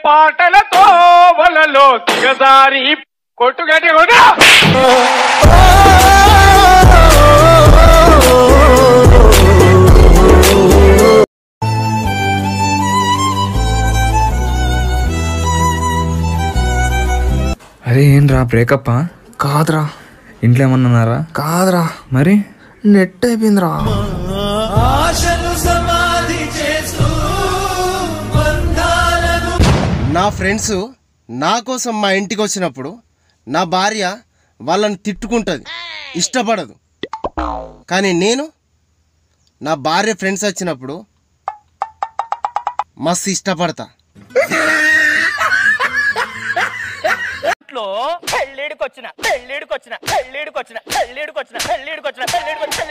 పాటలతో వలలో దిగజారి కొట్టుగట్టి కూడా అరే ఏంట్రా బ్రేకప్ కాదురా ఇంట్లో ఏమన్నా ఉన్నారా కాదురా మరి నెట్ అయిపోయిందిరా నా ఫ్రెండ్స్ నా కోసం మా ఇంటికి వచ్చినప్పుడు నా భార్య వాళ్ళని తిట్టుకుంటుంది ఇష్టపడదు కానీ నేను నా భార్య ఫ్రెండ్స్ వచ్చినప్పుడు మస్తు ఇష్టపడతా ఇంట్లో పెళ్ళిడికి వచ్చిన పెళ్ళిడికి వచ్చిన పెళ్ళిడికి వచ్చిన పెళ్ళిడికి వచ్చిన పెళ్ళిడికి వచ్చిన పెళ్ళిడికి వచ్చిన